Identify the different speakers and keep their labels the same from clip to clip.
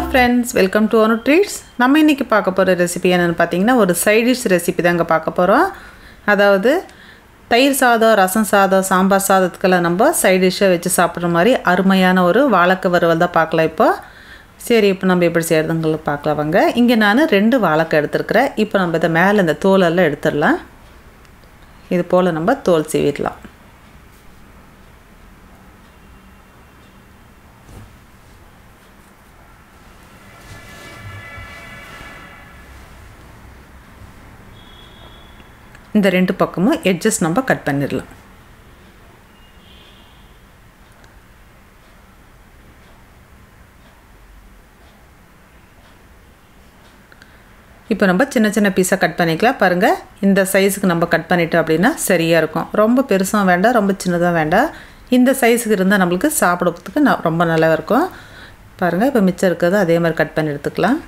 Speaker 1: friends welcome to one treats நம்ம இன்றைக்கி பார்க்க போகிற ரெசிபி என்னென்னு பார்த்தீங்கன்னா ஒரு சைடிஷ் ரெசிபி தாங்க பார்க்க போகிறோம் அதாவது தயிர் சாதம் ரசம் சாதம் சாம்பார் சாதத்துக்கெல்லாம் நம்ம சைட் டிஷ்ஷை வச்சு சாப்பிட்ற மாதிரி அருமையான ஒரு வாழைக்காய் வறுவல் தான் பார்க்கலாம் இப்போ சரி இப்போ நம்ம எப்படி செய்கிறதுங்களை பார்க்கலாம் வாங்க இங்கே நான் ரெண்டு வாழைக்காய் எடுத்துருக்கிறேன் இப்போ நம்ம இதை மேலே இந்த தோலெல்லாம் எடுத்துடலாம் இது போல் நம்ம தோல் சீவிடலாம் இந்த ரெண்டு பக்கமும் எட்ஜஸ் நம்ம கட் பண்ணிடலாம் இப்போ நம்ம சின்ன சின்ன பீஸாக கட் பண்ணிக்கலாம் பாருங்கள் இந்த சைஸுக்கு நம்ம கட் பண்ணிட்டோம் அப்படின்னா சரியாக இருக்கும் ரொம்ப பெருசாக வேண்டாம் ரொம்ப சின்னதாக வேண்டாம் இந்த சைஸுக்கு இருந்தால் நம்மளுக்கு சாப்பிட்றதுக்கு நான் ரொம்ப நல்லா இருக்கும் பாருங்கள் இப்போ மிச்சம் இருக்கிறது அதே மாதிரி கட் பண்ணி எடுத்துக்கலாம்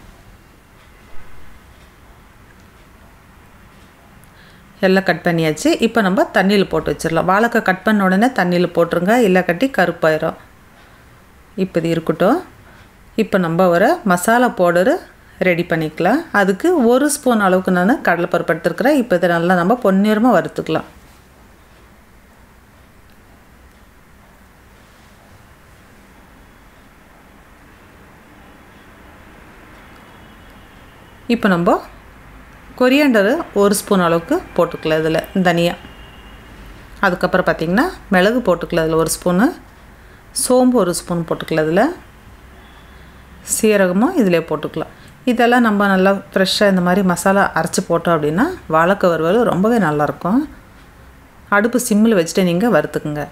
Speaker 1: எல்லாம் கட் பண்ணியாச்சு இப்போ நம்ம தண்ணியில் போட்டு வச்சிடலாம் வாழைக்காய் கட் பண்ண உடனே தண்ணியில் போட்டுருங்க இல்லை கட்டி கருப்பாயிரும் இப்போ இது இருக்கட்டும் இப்போ நம்ம ஒரு மசாலா பவுடரு ரெடி பண்ணிக்கலாம் அதுக்கு ஒரு ஸ்பூன் அளவுக்கு நான் கடலைப்பருப்பு எடுத்துருக்கிறேன் இப்போ இதை நல்லா நம்ம பொன்னிறமாக வறுத்துக்கலாம் இப்போ நம்ம கொரியாண்டரு ஒரு ஸ்பூன் அளவுக்கு போட்டுக்கலாம் இதில் தனியாக அதுக்கப்புறம் பார்த்திங்கன்னா மிளகு போட்டுக்கலாம் இதில் ஒரு ஸ்பூனு சோம்பு ஒரு ஸ்பூன் போட்டுக்கலாம் இதில் சீரகமும் இதிலே போட்டுக்கலாம் இதெல்லாம் நம்ம நல்லா ஃப்ரெஷ்ஷாக இந்த மாதிரி மசாலா அரைச்சி போட்டோம் அப்படின்னா வாழைக்காய் வறுவல் ரொம்பவே நல்லாயிருக்கும் அடுப்பு சிம்மில் வச்சுட்டு நீங்கள் வறுத்துக்குங்க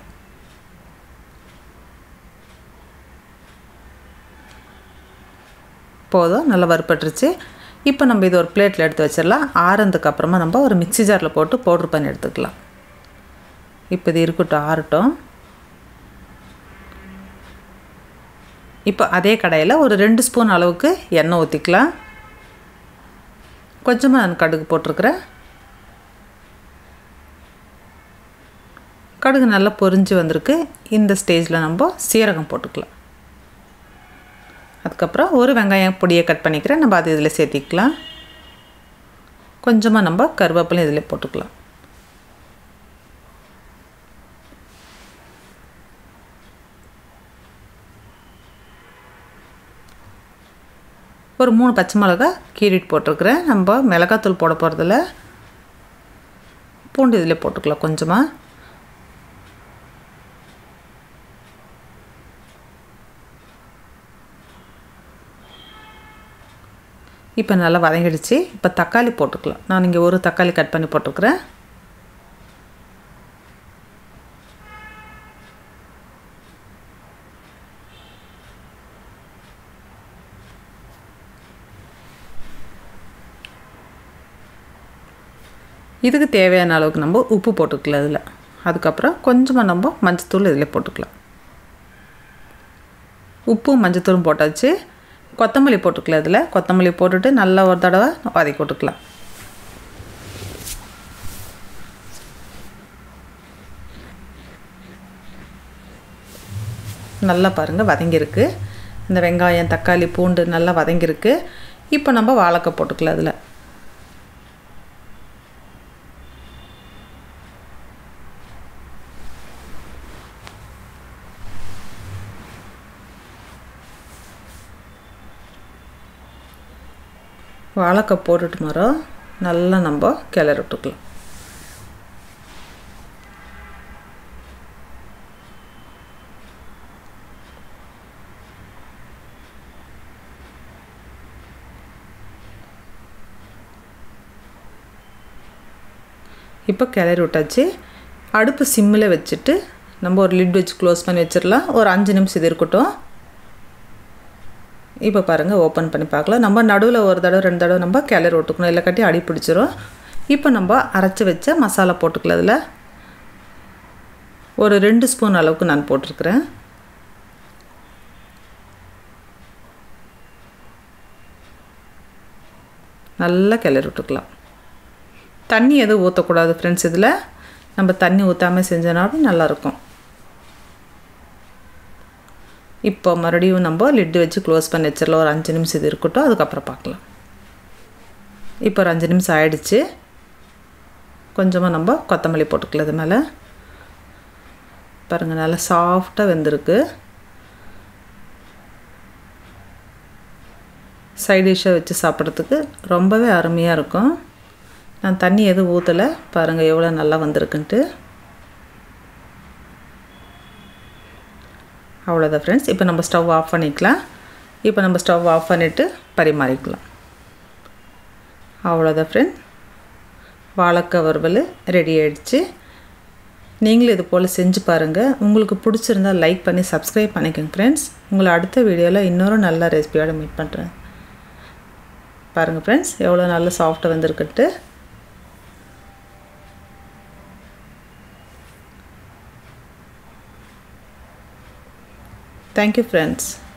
Speaker 1: போதும் நல்லா வறுப்பட்டுருச்சு இப்போ நம்ம இது ஒரு பிளேட்டில் எடுத்து வச்சிடலாம் ஆறுனதுக்கு அப்புறமா நம்ம ஒரு மிக்சி ஜாரில் போட்டு பவுட்ரு பண்ணி எடுத்துக்கலாம் இப்போ இது இருக்கட்டும் ஆறட்டும் இப்போ அதே கடையில் ஒரு ரெண்டு ஸ்பூன் அளவுக்கு எண்ணெய் ஊற்றிக்கலாம் கொஞ்சமாக நான் கடுகு போட்டிருக்கிறேன் கடுகு நல்லா பொரிஞ்சு வந்திருக்கு இந்த ஸ்டேஜில் நம்ம சீரகம் போட்டுக்கலாம் அதுக்கப்புறம் ஒரு வெங்காயம் பொடியை கட் பண்ணிக்கிறேன் நம்ம அது இதில் சேர்த்திக்கலாம் கொஞ்சமாக நம்ம கருவேப்பிலையும் இதில் போட்டுக்கலாம் ஒரு மூணு பச்சை மிளகா கீறிட்டு போட்டிருக்கிறேன் நம்ம மிளகாத்தூள் போட போகிறதில்ல பூண்டு இதில் போட்டுக்கலாம் கொஞ்சமாக இப்போ நல்லா வதங்கிடுச்சு இப்போ தக்காளி போட்டுக்கலாம் நான் இங்கே ஒரு தக்காளி கட் பண்ணி போட்டுக்கிறேன் இதுக்கு தேவையான அளவுக்கு நம்ம உப்பு போட்டுக்கலாம் இதில் அதுக்கப்புறம் கொஞ்சமாக நம்ம மஞ்சத்தூள் இதில் போட்டுக்கலாம் உப்பும் மஞ்சத்தூளும் போட்டாச்சு கொத்தமல்லி போட்டுக்கலாம் இதில் கொத்தமல்லி போட்டுட்டு நல்லா ஒரு தடவை வதக்கி போட்டுக்கலாம் நல்லா பாருங்கள் வதங்கியிருக்கு இந்த வெங்காயம் தக்காளி பூண்டு நல்லா வதங்கியிருக்கு இப்போ நம்ம வாழைக்காய் போட்டுக்கலாம் அதில் வாழைக்காய் போட்டுட்டு மரம் நல்லா நம்ம கிளறி விட்டுக்கலாம் இப்போ கிளறி விட்டாச்சு அடுப்பு சிம்மில் வச்சுட்டு நம்ம ஒரு லிட் வச்சு க்ளோஸ் பண்ணி வச்சிடலாம் ஒரு அஞ்சு நிமிஷம் இது இருக்கட்டும் இப்போ பாருங்கள் ஓப்பன் பண்ணி பார்க்கலாம் நம்ம நடுவில் ஒரு தடவை ரெண்டு தடவை நம்ம கிளறி விட்டுக்கணும் இல்லை கட்டி அடி பிடிச்சிரும் இப்போ நம்ம அரைச்சி வச்ச மசாலா போட்டுக்கலாம் அதில் ஒரு ரெண்டு ஸ்பூன் அளவுக்கு நான் போட்டிருக்கிறேன் நல்லா கிளறி விட்டுக்கலாம் தண்ணி எதுவும் ஊற்றக்கூடாது ஃப்ரெண்ட்ஸ் இதில் நம்ம தண்ணி ஊற்றாமல் செஞ்சனாலும் நல்லாயிருக்கும் இப்போ மறுபடியும் நம்ம லிட்டு வச்சு க்ளோஸ் பண்ணி வச்சிடலாம் ஒரு அஞ்சு நிமிஷம் இது இருக்கட்டும் அதுக்கப்புறம் பார்க்கலாம் இப்போ ஒரு அஞ்சு நிமிஷம் ஆயிடுச்சு கொஞ்சமாக நம்ம கொத்தமல்லி போட்டுக்கலாம் இது மேலே பாருங்கள் நல்லா சாஃப்டாக வெந்திருக்கு சைட் டிஷ்ஷாக வச்சு சாப்பிட்றதுக்கு ரொம்பவே அருமையாக இருக்கும் நான் தண்ணி எதுவும் ஊற்றலை பாருங்கள் எவ்வளோ நல்லா வந்திருக்குன்ட்டு அவ்வளோதான் ஃப்ரெண்ட்ஸ் இப்போ நம்ம ஸ்டவ் ஆஃப் பண்ணிக்கலாம் இப்போ நம்ம ஸ்டவ் ஆஃப் பண்ணிவிட்டு பரிமாறிக்கலாம் அவ்வளோதான் ஃப்ரெண்ட் வாழைக்காய் வறுவல் ரெடி ஆயிடுச்சு நீங்களும் இது போல் செஞ்சு பாருங்கள் உங்களுக்கு பிடிச்சிருந்தால் லைக் பண்ணி சப்ஸ்கிரைப் பண்ணிக்கோங்க ஃப்ரெண்ட்ஸ் உங்களை அடுத்த வீடியோவில் இன்னொரு நல்ல ரெசிபியோட மீட் பண்ணுறேன் பாருங்கள் ஃப்ரெண்ட்ஸ் எவ்வளோ நல்ல சாஃப்டாக வந்திருக்குன்ட்டு தேங்க்யூ ஃப்ரெண்ட்ஸ்